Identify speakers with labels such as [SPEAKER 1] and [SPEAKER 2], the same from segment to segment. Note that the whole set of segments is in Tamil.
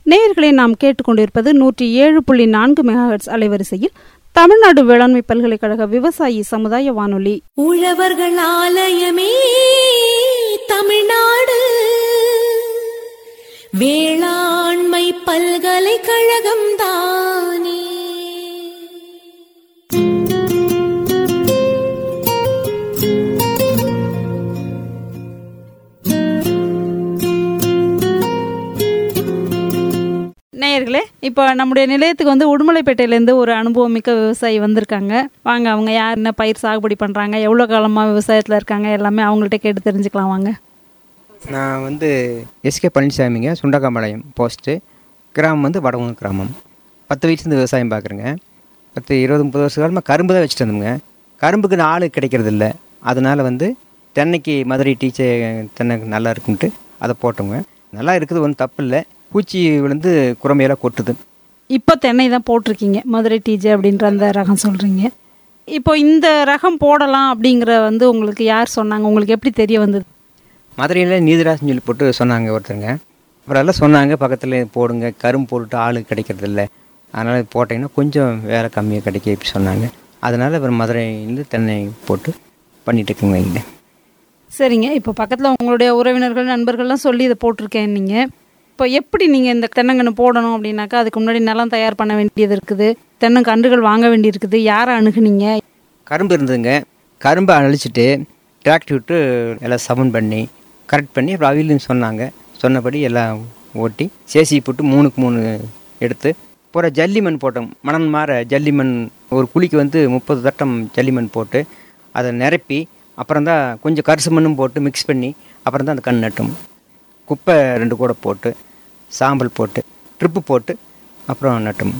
[SPEAKER 1] நேயர்களை நாம் கேட்டுக்கொண்டிருப்பது நூற்றி ஏழு புள்ளி நான்கு மெகாஹெட்ஸ் அலைவரிசையில் தமிழ்நாடு வேளாண்மை பல்கலைக்கழக விவசாயி சமுதாய வானொலி
[SPEAKER 2] உழவர்கள் ஆலயமே தமிழ்நாடு வேளாண்மை பல்கலைக்கழகம் தானே
[SPEAKER 1] நேயர்களே இப்போ நம்முடைய நிலையத்துக்கு வந்து உடுமலைப்பேட்டையிலேருந்து ஒரு அனுபவம் மிக்க விவசாயி வந்திருக்காங்க வாங்க அவங்க யார் என்ன பயிர் சாகுபடி பண்ணுறாங்க எவ்வளோ காலமாக விவசாயத்தில் இருக்காங்க எல்லாமே அவங்கள்ட்ட கேட்டு தெரிஞ்சுக்கலாம் வாங்க
[SPEAKER 3] நான் வந்து எஸ்கே பழனிசாமிங்க சுண்டகாம்பாளையம் போஸ்ட்டு கிராமம் வந்து வடவங்க கிராமம் பத்து வயசுலேருந்து விவசாயம் பார்க்குறேங்க பத்து இருபது முப்பது வருஷ காலமாக கரும்பு தான் வச்சுட்டு இருந்தோங்க கரும்புக்கு ஆள் கிடைக்கிறது இல்லை அதனால் வந்து தென்னைக்கு மதுரை டீச்சர் தென்னை நல்லா இருக்குன்ட்டு அதை போட்டோங்க நல்லா இருக்குது ஒன்றும் தப்பு இல்லை பூச்சி விழுந்து குரமையெல்லாம் கொட்டுது
[SPEAKER 1] இப்போ தென்னை தான் போட்டிருக்கீங்க மதுரை டிஜே அப்படின்ற அந்த ரகம் சொல்கிறீங்க இப்போ இந்த ரகம் போடலாம் அப்படிங்கிற வந்து உங்களுக்கு யார் சொன்னாங்க உங்களுக்கு எப்படி தெரிய வந்தது
[SPEAKER 3] மதுரையில் நீதிராசன் சொல்லி போட்டு சொன்னாங்க ஒருத்தருங்க அப்புறம் எல்லாம் சொன்னாங்க பக்கத்தில் போடுங்க கரும்பு போட்டுட்டு ஆள் கிடைக்கிறது இல்லை அதனால் போட்டிங்கன்னா கொஞ்சம் வேலை கம்மியாக கிடைக்கும் இப்படி சொன்னாங்க அதனால் அப்புறம் மதுரையிலேருந்து தென்னை போட்டு பண்ணிட்டு இருக்குங்க இங்கே
[SPEAKER 1] சரிங்க இப்போ பக்கத்தில் உங்களுடைய உறவினர்கள் நண்பர்கள்லாம் சொல்லி இதை போட்டிருக்கேன் நீங்கள் இப்போ எப்படி நீங்கள் இந்த தென்னங்கன்று போடணும் அப்படின்னாக்கா அதுக்கு முன்னாடி நிலம் தயார் பண்ண வேண்டியது இருக்குது தென்னங்கன்றுகள் வாங்க வேண்டியிருக்குது யாரை அணுகுனீங்க
[SPEAKER 3] கரும்பு இருந்ததுங்க கரும்பை அழிச்சிட்டு டிராக்டர் விட்டு எல்லாம் சமன் பண்ணி கரெக்ட் பண்ணி அப்புறம் அவிலும் சொன்னாங்க சொன்னபடி எல்லாம் ஓட்டி சேசி போட்டு மூணுக்கு மூணு எடுத்து பூரா ஜல்லிமண் போட்டோம் மணல் மாற ஜல்லிமண் ஒரு குழிக்கு வந்து முப்பது தட்டம் ஜல்லிமண் போட்டு அதை நிரப்பி அப்புறம் தான் கொஞ்சம் கரிசு மண்ணும் போட்டு மிக்ஸ் பண்ணி அப்புறம் தான் அந்த கண் நட்டோம் குப்பை ரெண்டு கூட போட்டு சாம்பல் போட்டு ட்ரிப்பு போட்டு அப்புறம் நட்டோம்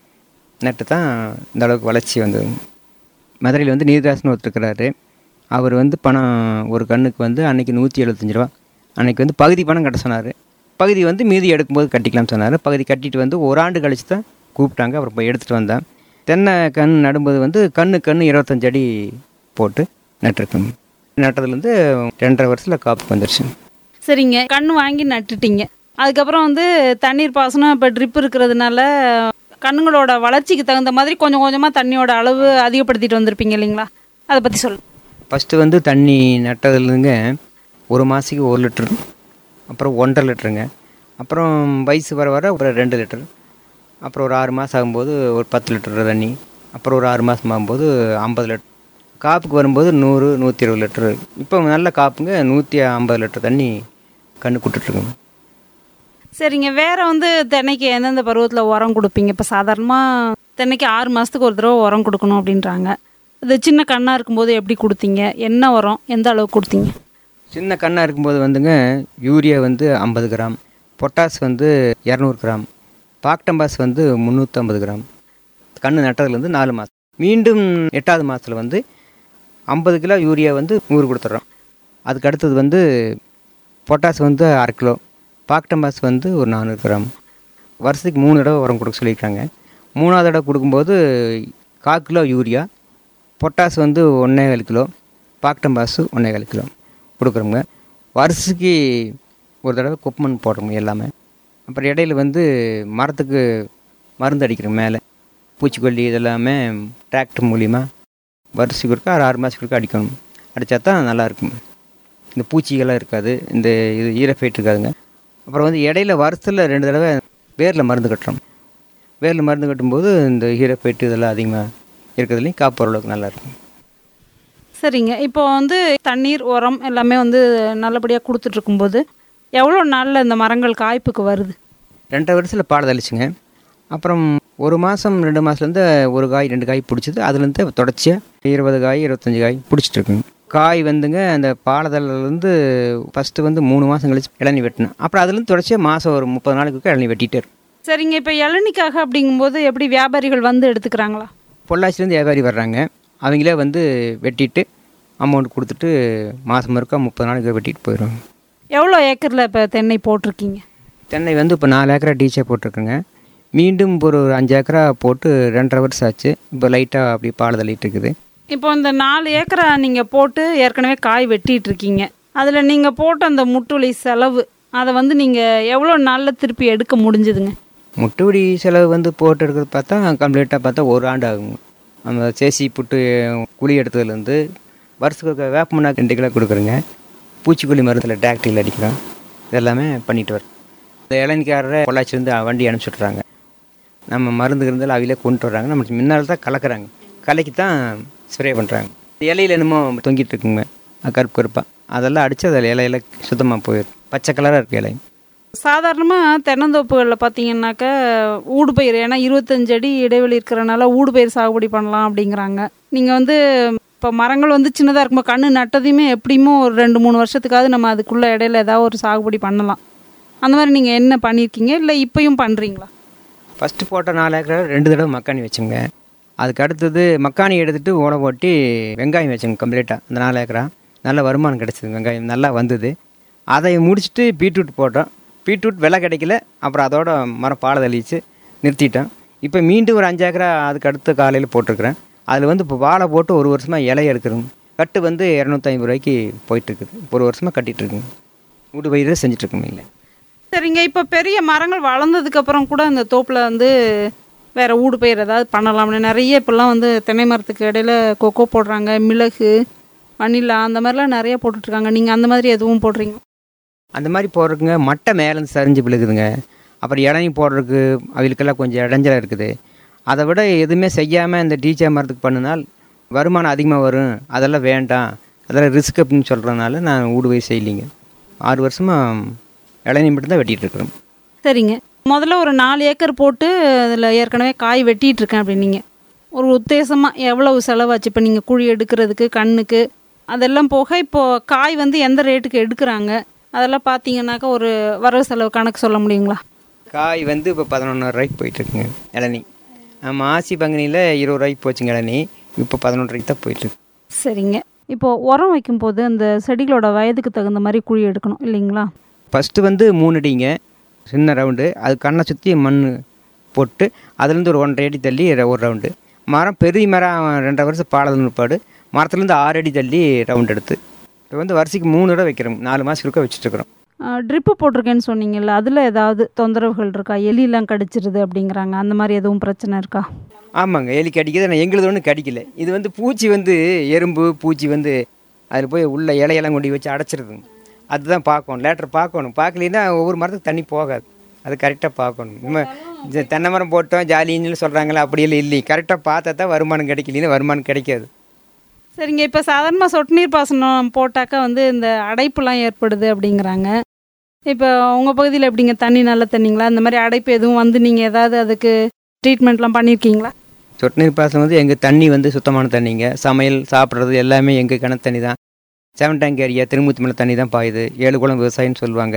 [SPEAKER 3] நட்டு தான் இந்த அளவுக்கு வளர்ச்சி வந்தது மதுரையில் வந்து நீர்தாசன் ஒருத்தருக்கிறாரு அவர் வந்து பணம் ஒரு கண்ணுக்கு வந்து அன்றைக்கி நூற்றி எழுபத்தஞ்சி ரூபா அன்றைக்கி வந்து பகுதி பணம் கட்ட சொன்னார் பகுதி வந்து மீதி எடுக்கும்போது கட்டிக்கலாம்னு சொன்னார் பகுதி கட்டிட்டு வந்து ஒரு ஆண்டு கழிச்சு தான் கூப்பிட்டாங்க அப்புறம் போய் எடுத்துகிட்டு வந்தேன் தென்னை கண் நடும்போது வந்து கண்ணு கண்ணு இருபத்தஞ்சு அடி போட்டு நட்டிருக்கோம் நட்டதுலேருந்து ரெண்டரை வருஷத்தில் காப்புக்கு வந்துருச்சு
[SPEAKER 1] சரிங்க கன்று வாங்கி நட்டுட்டீங்க அதுக்கப்புறம் வந்து தண்ணீர் பாசனம் இப்போ ட்ரிப் இருக்கிறதுனால கண்ணுங்களோட வளர்ச்சிக்கு தகுந்த மாதிரி கொஞ்சம் கொஞ்சமாக தண்ணியோட அளவு அதிகப்படுத்திட்டு வந்திருப்பீங்க இல்லைங்களா அதை பற்றி சொல்லு
[SPEAKER 3] ஃபஸ்ட்டு வந்து தண்ணி நட்டதுலேருந்துங்க ஒரு மாதத்துக்கு ஒரு லிட்டர் அப்புறம் ஒன்றரை லிட்டருங்க அப்புறம் வயசு வர வர ஒரு ரெண்டு லிட்டர் அப்புறம் ஒரு ஆறு மாதம் ஆகும்போது ஒரு பத்து லிட்டர் தண்ணி அப்புறம் ஒரு ஆறு மாதம் ஆகும்போது ஐம்பது லிட்டர் காப்புக்கு வரும்போது நூறு நூற்றி இருபது லிட்டரு இப்போ நல்ல காப்புங்க நூற்றி ஐம்பது லிட்டர் தண்ணி கண்ணு கொடுத்துட்ருக்குங்க
[SPEAKER 1] சரிங்க வேற வந்து தென்னைக்கு எந்தெந்த பருவத்தில் உரம் கொடுப்பீங்க இப்போ சாதாரணமாக தென்னைக்கு ஆறு மாதத்துக்கு ஒரு தடவை உரம் கொடுக்கணும் அப்படின்றாங்க இது சின்ன கண்ணாக இருக்கும்போது எப்படி கொடுத்தீங்க என்ன உரம் எந்த அளவுக்கு கொடுத்தீங்க
[SPEAKER 3] சின்ன கண்ணாக இருக்கும்போது வந்துங்க யூரியா வந்து ஐம்பது கிராம் பொட்டாஸ் வந்து இரநூறு கிராம் பாக்டம்பாஸ் வந்து முந்நூற்றம்பது கிராம் கண்ணு நட்டதுலேருந்து நாலு மாதம் மீண்டும் எட்டாவது மாதத்தில் வந்து ஐம்பது கிலோ யூரியா வந்து நூறு கொடுத்துட்றோம் அதுக்கு அடுத்தது வந்து பொட்டாஸ் வந்து அரை கிலோ பாக்டம்பாஸ் வந்து ஒரு நானூறு கிராம் வருஷத்துக்கு மூணு தடவை உரம் கொடுக்க சொல்லியிருக்காங்க மூணாவது தடவை கொடுக்கும்போது கால் கிலோ யூரியா பொட்டாஸ் வந்து ஒன்றே கால் கிலோ பாக்டம்பாஸு ஒன்றே கால் கிலோ கொடுக்குறோங்க வருஷத்துக்கு ஒரு தடவை குப்பமண் போடுறோங்க எல்லாமே அப்புறம் இடையில வந்து மரத்துக்கு மருந்து அடிக்கிறோம் மேலே பூச்சிக்கொல்லி இதெல்லாமே டிராக்டர் மூலிமா வருஷத்துக்கு ஒருக்கா ஆறு ஆறு மாதத்துக்கு ஒருக்கா அடிக்கணும் அடித்தா தான் நல்லாயிருக்கும் இந்த பூச்சிகள்லாம் இருக்காது இந்த இது ஈரஃபைட் இருக்காதுங்க அப்புறம் வந்து இடையில வருஷத்தில் ரெண்டு தடவை வேரில் மருந்து கட்டுறோம் வேரில் மருந்து கட்டும்போது இந்த ஈரஃபைட்டு இதெல்லாம் அதிகமாக இருக்கிறதுலையும் காப்பு ஓரளவுக்கு நல்லாயிருக்கும்
[SPEAKER 1] சரிங்க இப்போ வந்து தண்ணீர் உரம் எல்லாமே வந்து நல்லபடியாக கொடுத்துட்டு இருக்கும்போது எவ்வளோ நாளில் இந்த மரங்கள் காய்ப்புக்கு வருது
[SPEAKER 3] ரெண்டரை வருஷத்தில் பாட தெளிச்சுங்க அப்புறம் ஒரு மாதம் ரெண்டு மாதத்துலேருந்து ஒரு காய் ரெண்டு காய் பிடிச்சது அதுலேருந்து தொடர்ச்சியாக இருபது காய் இருபத்தஞ்சி காய் பிடிச்சிட்டு இருக்குங்க காய் வந்துங்க அந்த பாலதலேருந்து ஃபஸ்ட்டு வந்து மூணு மாதம் கழிச்சு இளநீ வெட்டினேன் அப்புறம் அதுலேருந்து தொடர்ச்சியாக மாதம் ஒரு முப்பது நாளைக்கு இளநீ வெட்டிகிட்டே இருக்கும்
[SPEAKER 1] சரிங்க இப்போ இளநிக்காக அப்படிங்கும்போது எப்படி வியாபாரிகள் வந்து எடுத்துக்கிறாங்களா
[SPEAKER 3] பொள்ளாச்சிலேருந்து வியாபாரி வர்றாங்க அவங்களே வந்து வெட்டிட்டு அமௌண்ட் கொடுத்துட்டு மாதம் இருக்கா முப்பது நாளைக்கு வெட்டிட்டு போயிடுவாங்க
[SPEAKER 1] எவ்வளோ ஏக்கரில் இப்போ தென்னை போட்டிருக்கீங்க
[SPEAKER 3] தென்னை வந்து இப்போ நாலு ஏக்கரா டீச்சர் போட்டிருக்குங்க மீண்டும் ஒரு ஒரு அஞ்சு ஏக்கரா போட்டு ரெண்டரை வருஷம் ஆச்சு இப்போ லைட்டாக அப்படி பால் தள்ளிட்டு இருக்குது
[SPEAKER 1] இப்போ இந்த நாலு ஏக்கரை நீங்கள் போட்டு ஏற்கனவே காய் வெட்டிட்டு இருக்கீங்க அதில் நீங்கள் போட்ட அந்த முட்டுளி செலவு அதை வந்து நீங்கள் எவ்வளோ நாளில் திருப்பி எடுக்க முடிஞ்சுதுங்க
[SPEAKER 3] முட்டுவடி செலவு வந்து போட்டு எடுக்கிறது பார்த்தா கம்ப்ளீட்டாக பார்த்தா ஒரு ஆண்டு ஆகுங்க அந்த சேசி புட்டு குழி எடுத்ததுலேருந்து வருஷத்துக்கு வேப்பமண்ணா ரெண்டு கிலோ கொடுக்குறேங்க பூச்சிக்கொல்லி மருந்தில் டாக்டரியில் அடிக்கிறோம் இதெல்லாமே பண்ணிட்டு வரோம் இந்த இளநிக்காரரை பொள்ளாச்சிலேருந்து வண்டி அனுப்பிச்சி விட்றாங்க நம்ம மருந்து இருந்தாலும் அவையிலே கொண்டு வர்றாங்க நம்ம முன்னால் தான் கலக்கிறாங்க கலக்கி தான் ஸ்ப்ரே பண்ணுறாங்க இலையில என்னமோ தொங்கிட்டு இருக்குங்க கருப்பு கருப்பாக அதெல்லாம் அடித்து அதில் இலையில சுத்தமாக போயிடும் பச்சை கலராக இருக்குது இலை
[SPEAKER 1] சாதாரணமாக தென்னந்தோப்புகளில் பார்த்தீங்கன்னாக்கா ஊடுபயிர் ஏன்னா இருபத்தஞ்சு அடி இடைவெளி இருக்கிறனால ஊடுபயிர் சாகுபடி பண்ணலாம் அப்படிங்கிறாங்க நீங்கள் வந்து இப்போ மரங்கள் வந்து சின்னதாக இருக்கும்போது கன்று நட்டதையுமே எப்படியுமோ ஒரு ரெண்டு மூணு வருஷத்துக்காவது நம்ம அதுக்குள்ளே இடையில ஏதாவது ஒரு சாகுபடி பண்ணலாம் அந்த மாதிரி நீங்கள் என்ன பண்ணியிருக்கீங்க இல்லை இப்பயும் பண்ணுறீங்களா
[SPEAKER 3] ஃபஸ்ட்டு போட்ட நாலு ஏக்கரை ரெண்டு தடவை மக்காணி வச்சுங்க அதுக்கு அடுத்தது மக்காணி எடுத்துட்டு ஓலை போட்டி வெங்காயம் வச்சுங்க கம்ப்ளீட்டாக அந்த நாலு ஏக்கரா நல்ல வருமானம் கிடச்சிது வெங்காயம் நல்லா வந்தது அதை முடிச்சுட்டு பீட்ரூட் போட்டோம் பீட்ரூட் விலை கிடைக்கல அப்புறம் அதோட மரம் பாலை தள்ளிச்சு நிறுத்திட்டோம் இப்போ மீண்டும் ஒரு அஞ்சு ஏக்கரா அதுக்கு அடுத்த காலையில் போட்டிருக்கிறேன் அதில் வந்து இப்போ வாழை போட்டு ஒரு வருஷமாக இலை எடுக்கிறோம் கட்டு வந்து இரநூத்தி ரூபாய்க்கு போயிட்டுருக்குது ஒரு வருஷமாக கட்டிகிட்டு இருக்குங்க வீட்டு பயிர் செஞ்சிட்ருக்கோம் இல்லை
[SPEAKER 1] சரிங்க இப்போ பெரிய மரங்கள் வளர்ந்ததுக்கு அப்புறம் கூட அந்த தோப்பில் வந்து வேற ஊடு பயிர் ஏதாவது பண்ணலாம்னு நிறைய இப்போல்லாம் வந்து தென்னை மரத்துக்கு இடையில கொக்கோ போடுறாங்க மிளகு வனிலா அந்த மாதிரிலாம் நிறைய போட்டுட்ருக்காங்க நீங்கள் அந்த மாதிரி எதுவும் போடுறீங்க
[SPEAKER 3] அந்த மாதிரி போடுறதுங்க மட்டை மேலேருந்து சரிஞ்சு விழுகுதுங்க அப்புறம் இளநீ போடுறதுக்கு அவங்களுக்கெல்லாம் கொஞ்சம் இடைஞ்சலாக இருக்குது அதை விட எதுவுமே செய்யாமல் இந்த டீச்சா மரத்துக்கு பண்ணினால் வருமானம் அதிகமாக வரும் அதெல்லாம் வேண்டாம் அதெல்லாம் ரிஸ்க் அப்படின்னு சொல்கிறதுனால நான் ஊடுபை செய்யலிங்க ஆறு வருஷமாக இளநீ மட்டும்தான் வெட்டிகிட்டு இருக்கிறோம்
[SPEAKER 1] சரிங்க முதல்ல ஒரு நாலு ஏக்கர் போட்டு அதில் ஏற்கனவே காய் வெட்டிட்டு இருக்கேன் அப்படின்னீங்க ஒரு உத்தேசமாக எவ்வளவு செலவாச்சு இப்போ நீங்கள் குழி எடுக்கிறதுக்கு கண்ணுக்கு அதெல்லாம் போக இப்போது காய் வந்து எந்த ரேட்டுக்கு எடுக்கிறாங்க அதெல்லாம் பார்த்தீங்கன்னாக்கா ஒரு வரவு செலவு கணக்கு சொல்ல முடியுங்களா
[SPEAKER 3] காய் வந்து இப்போ பதினொன்று ரூபாய்க்கு போயிட்டுருக்குங்க இளநீ மாசி பங்குனியில் இருபது ரூபாய்க்கு போச்சுங்க இளநீ இப்போ பதினொன்று ரூபாய்க்கு தான் போயிட்டுருக்கு
[SPEAKER 1] சரிங்க இப்போது உரம் வைக்கும்போது அந்த செடிகளோட வயதுக்கு தகுந்த மாதிரி குழி எடுக்கணும் இல்லைங்களா
[SPEAKER 3] ஃபஸ்ட்டு வந்து மூணு அடிங்க சின்ன ரவுண்டு அது கண்ணை சுற்றி மண் போட்டு அதுலேருந்து ஒரு ஒன்றரை அடி தள்ளி ர- ஒரு ரவுண்டு மரம் பெரிய மரம் ரெண்டரை வருஷம் பாலது நிற்பாடு மரத்துலேருந்து ஆறு அடி தள்ளி ரவுண்ட் எடுத்து இப்போ வந்து வருஷத்துக்கு மூணு தடவை வைக்கிறோம் நாலு மாதம் இருக்க வச்சுட்ருக்குறோம்
[SPEAKER 1] ட்ரிப்பு போட்டிருக்கேன்னு சொன்னீங்கல்ல அதில் ஏதாவது தொந்தரவுகள் இருக்கா எலியெல்லாம் கடிச்சிருது அப்படிங்கிறாங்க அந்த மாதிரி எதுவும் பிரச்சனை இருக்கா
[SPEAKER 3] ஆமாங்க எலி கடிக்குது ஆனால் எங்களுது ஒன்றும் கடிக்கல இது வந்து பூச்சி வந்து எறும்பு பூச்சி வந்து அதில் போய் உள்ள இலையெல்லாம் கொண்டு வச்சு அடைச்சிருதுங்க அதுதான் பார்க்கணும் லேட்டர் பார்க்கணும் பார்க்கலைன்னா ஒவ்வொரு மரத்துக்கு தண்ணி போகாது அது கரெக்டாக பார்க்கணும் நம்ம இந்த தென்னை மரம் போட்டோம் ஜாலின்னு சொல்கிறாங்களே அப்படியெல்லாம் இல்லைங்க கரெக்டாக பார்த்தா தான் வருமானம் கிடைக்கலைன்னா வருமானம் கிடைக்காது
[SPEAKER 1] சரிங்க இப்போ சாதாரணமாக சொட்டு நீர் பாசனம் போட்டாக்கா வந்து இந்த அடைப்புலாம் ஏற்படுது அப்படிங்கிறாங்க இப்போ உங்கள் பகுதியில் எப்படிங்க தண்ணி நல்ல தண்ணிங்களா இந்த மாதிரி அடைப்பு எதுவும் வந்து நீங்கள் ஏதாவது அதுக்கு ட்ரீட்மெண்ட்லாம் பண்ணியிருக்கீங்களா
[SPEAKER 3] சொட்டு நீர் பாசனம் வந்து எங்கள் தண்ணி வந்து சுத்தமான தண்ணிங்க சமையல் சாப்பிட்றது எல்லாமே எங்கள் கிணத்து தண்ணி தான் செவன் டேங்க் ஏரியா திருமூத்தி மலை தண்ணி தான் பாயுது ஏழு குளம் விவசாயம்னு சொல்லுவாங்க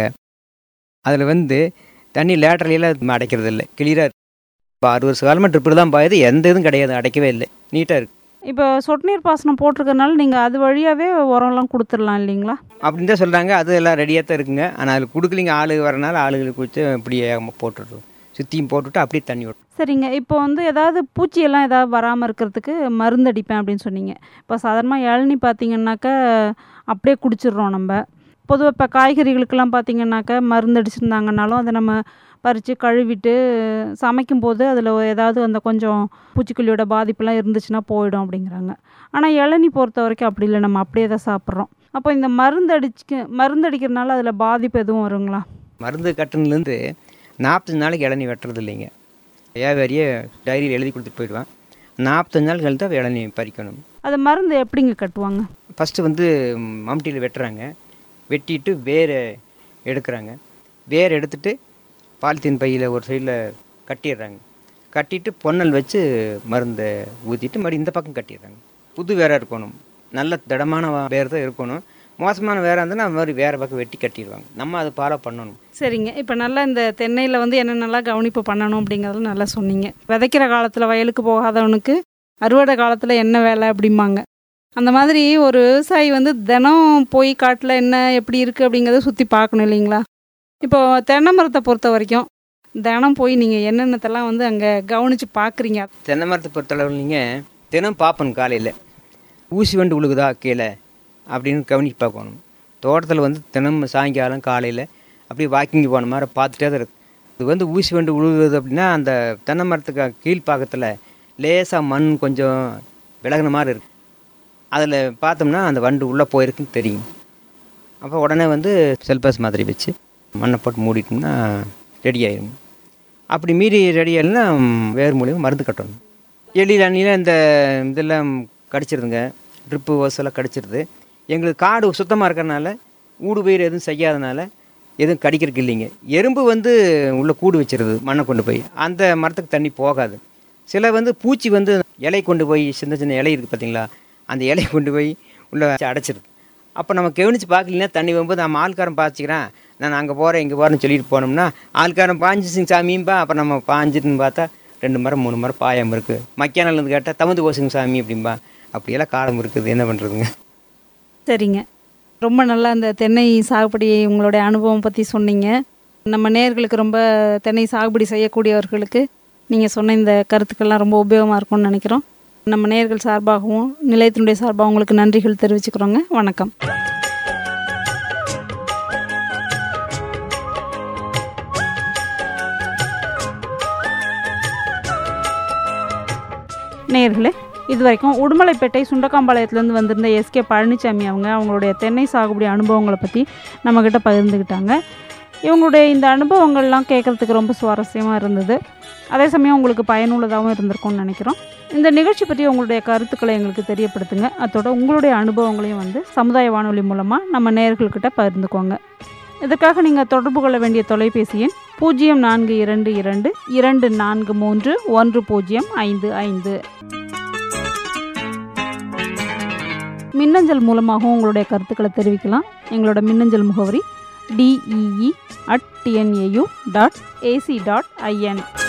[SPEAKER 3] அதில் வந்து தண்ணி லேட்டர்லாம் அடைக்கிறது இல்லை கிளியராக இருக்கு இப்போ அறுபது வருஷ காலமாக ட்ரிப்பில் தான் பாயுது எந்த இதுவும் கிடையாது அடைக்கவே இல்லை நீட்டாக இருக்குது
[SPEAKER 1] இப்போ சொட்டு நீர் பாசனம் போட்டிருக்கறனால நீங்கள் அது வழியாகவே உரம்லாம் கொடுத்துடலாம் இல்லைங்களா
[SPEAKER 3] அப்படின்னு தான் சொல்கிறாங்க அது எல்லாம் ரெடியாக தான் இருக்குங்க ஆனால் அதில் கொடுக்கலிங்க ஆளு வரனால ஆளுகளுக்கு கொடுத்து அப்படியே போட்டுடுறோம் சுற்றியும் போட்டுவிட்டு அப்படியே தண்ணி விட்டுரும்
[SPEAKER 1] சரிங்க இப்போ வந்து ஏதாவது பூச்சியெல்லாம் ஏதாவது வராமல் இருக்கிறதுக்கு மருந்து அடிப்பேன் அப்படின்னு சொன்னீங்க இப்போ சாதாரணமாக இளநி பார்த்தீங்கன்னாக்கா அப்படியே குடிச்சிடுறோம் நம்ம பொதுவாக இப்போ காய்கறிகளுக்கெல்லாம் பார்த்தீங்கன்னாக்கா மருந்து அடிச்சிருந்தாங்கனாலும் அதை நம்ம பறித்து கழுவிட்டு சமைக்கும் போது அதில் ஏதாவது அந்த கொஞ்சம் பூச்சிக்கொல்லியோட பாதிப்புலாம் இருந்துச்சுன்னா போயிடும் அப்படிங்கிறாங்க ஆனால் இளநி பொறுத்த வரைக்கும் அப்படி இல்லை நம்ம அப்படியே தான் சாப்பிட்றோம் அப்போ இந்த மருந்து அடிச்சு மருந்து அடிக்கிறதுனால அதில் பாதிப்பு எதுவும் வருங்களா
[SPEAKER 3] மருந்து கட்டணுலேருந்து நாற்பத்தஞ்சு நாளைக்கு இளநீ வெட்டுறது இல்லைங்க வியாபாரியே டைரியில் எழுதி கொடுத்துட்டு போயிடுவான் நாற்பத்தஞ்சு நாள் கழித்து தான் இளநீ பறிக்கணும்
[SPEAKER 1] அது மருந்து எப்படிங்க கட்டுவாங்க
[SPEAKER 3] ஃபஸ்ட்டு வந்து மம்டியில் வெட்டுறாங்க வெட்டிட்டு வேர் எடுக்கிறாங்க வேர் எடுத்துட்டு பாலித்தீன் பையில் ஒரு சைடில் கட்டிடுறாங்க கட்டிட்டு பொன்னல் வச்சு மருந்தை ஊற்றிட்டு மறுபடியும் இந்த பக்கம் கட்டிடுறாங்க புது வேராக இருக்கணும் நல்ல திடமான வேர் தான் இருக்கணும் மோசமான வேராக இருந்ததுன்னா அந்த மாதிரி வேறு பக்கம் வெட்டி கட்டிடுவாங்க நம்ம அதை ஃபாலோ பண்ணணும்
[SPEAKER 1] சரிங்க இப்போ நல்லா இந்த தென்னையில் வந்து என்னென்னலாம் கவனிப்பு பண்ணணும் அப்படிங்கிறதுல நல்லா சொன்னீங்க விதைக்கிற காலத்தில் வயலுக்கு போகாதவனுக்கு அறுவடை காலத்தில் என்ன வேலை அப்படிம்பாங்க அந்த மாதிரி ஒரு விவசாயி வந்து தினம் போய் காட்டில் என்ன எப்படி இருக்குது அப்படிங்கிறத சுற்றி பார்க்கணும் இல்லைங்களா இப்போ தென்னை மரத்தை பொறுத்த வரைக்கும் தினம் போய் நீங்கள் என்னென்னத்தெல்லாம் வந்து அங்கே கவனித்து பார்க்குறீங்க
[SPEAKER 3] தென்னை மரத்தை பொறுத்தளவு நீங்கள் தினம் பார்ப்பணும் காலையில் ஊசி வண்டு உழுகுதா கீழே அப்படின்னு கவனிச்சு பார்க்கணும் தோட்டத்தில் வந்து தினம் சாயங்காலம் காலையில் அப்படியே வாக்கிங் போன மாதிரி பார்த்துட்டே தான் இருக்கு இது வந்து ஊசி வண்டு உழுவுது அப்படின்னா அந்த தென்னை மரத்துக்கு கீழ்ப்பாக்கத்தில் லேசாக மண் கொஞ்சம் விலகுன மாதிரி இருக்கு அதில் பார்த்தோம்னா அந்த வண்டு உள்ளே போயிருக்குன்னு தெரியும் அப்போ உடனே வந்து செல்பாஸ் மாதிரி வச்சு மண்ணை போட்டு மூடிட்டோம்னா ரெடி ஆயிடும் அப்படி மீறி ரெடி ஆகலைன்னா வேறு மூலியமாக மருந்து கட்டணும் எலி அண்ணியில் இந்த இதெல்லாம் கடிச்சிருதுங்க ட்ரிப்பு ஓசெல்லாம் கடிச்சிருது எங்களுக்கு காடு சுத்தமாக இருக்கிறனால ஊடு பயிர் எதுவும் செய்யாதனால எதுவும் கடிக்கிறதுக்கு இல்லைங்க எறும்பு வந்து உள்ளே கூடு வச்சிருது மண்ணை கொண்டு போய் அந்த மரத்துக்கு தண்ணி போகாது சில வந்து பூச்சி வந்து இலை கொண்டு போய் சின்ன சின்ன இலை இருக்குது பார்த்தீங்களா அந்த இலையை கொண்டு போய் உள்ளே அடைச்சிருது அப்போ நம்ம கவனித்து பார்க்கலன்னா தண்ணி வரும்போது நம்ம ஆள்காரன் பாய்ச்சிக்கிறேன் நான் அங்கே போகிறேன் இங்கே போகிறேன்னு சொல்லிட்டு போனோம்னா ஆள்காரன் பாஞ்சிச்சுங்க சாமியும்பா அப்போ நம்ம பாஞ்சிட்டுன்னு பார்த்தா ரெண்டு மரம் மூணு மரம் பாயாமல் இருக்குது மக்கியானலேருந்து கேட்டால் தமுது போசுங்க சாமி அப்படிம்பா அப்படியெல்லாம் காலம் இருக்குது என்ன பண்ணுறதுங்க
[SPEAKER 1] சரிங்க ரொம்ப நல்லா அந்த தென்னை சாகுபடி உங்களுடைய அனுபவம் பற்றி சொன்னீங்க நம்ம நேயர்களுக்கு ரொம்ப தென்னை சாகுபடி செய்யக்கூடியவர்களுக்கு நீங்கள் சொன்ன இந்த கருத்துக்கள்லாம் ரொம்ப உபயோகமாக இருக்கும்னு நினைக்கிறோம் நம்ம நேயர்கள் சார்பாகவும் நிலையத்தினுடைய சார்பாக உங்களுக்கு நன்றிகள் தெரிவிச்சுக்கிறோங்க வணக்கம் நேயர்களே இது வரைக்கும் உடுமலைப்பேட்டை சுண்டக்காம்பாளையத்துலேருந்து வந்திருந்த எஸ்கே பழனிசாமி அவங்க அவங்களுடைய தென்னை சாகுபடி அனுபவங்களை பற்றி நம்மக்கிட்ட பகிர்ந்துக்கிட்டாங்க இவங்களுடைய இந்த அனுபவங்கள்லாம் கேட்குறதுக்கு ரொம்ப சுவாரஸ்யமாக இருந்தது அதே சமயம் உங்களுக்கு பயனுள்ளதாகவும் இருந்திருக்கும்னு நினைக்கிறோம் இந்த நிகழ்ச்சி பற்றி உங்களுடைய கருத்துக்களை எங்களுக்கு தெரியப்படுத்துங்க அதோட உங்களுடைய அனுபவங்களையும் வந்து சமுதாய வானொலி மூலமாக நம்ம நேயர்கள்கிட்ட பகிர்ந்துக்கோங்க இதற்காக நீங்கள் தொடர்பு கொள்ள வேண்டிய தொலைபேசி எண் பூஜ்ஜியம் நான்கு இரண்டு இரண்டு இரண்டு நான்கு மூன்று ஒன்று பூஜ்ஜியம் ஐந்து ஐந்து மின்னஞ்சல் மூலமாகவும் உங்களுடைய கருத்துக்களை தெரிவிக்கலாம் எங்களோட மின்னஞ்சல் முகவரி DEE at TNAU dot AC dot IN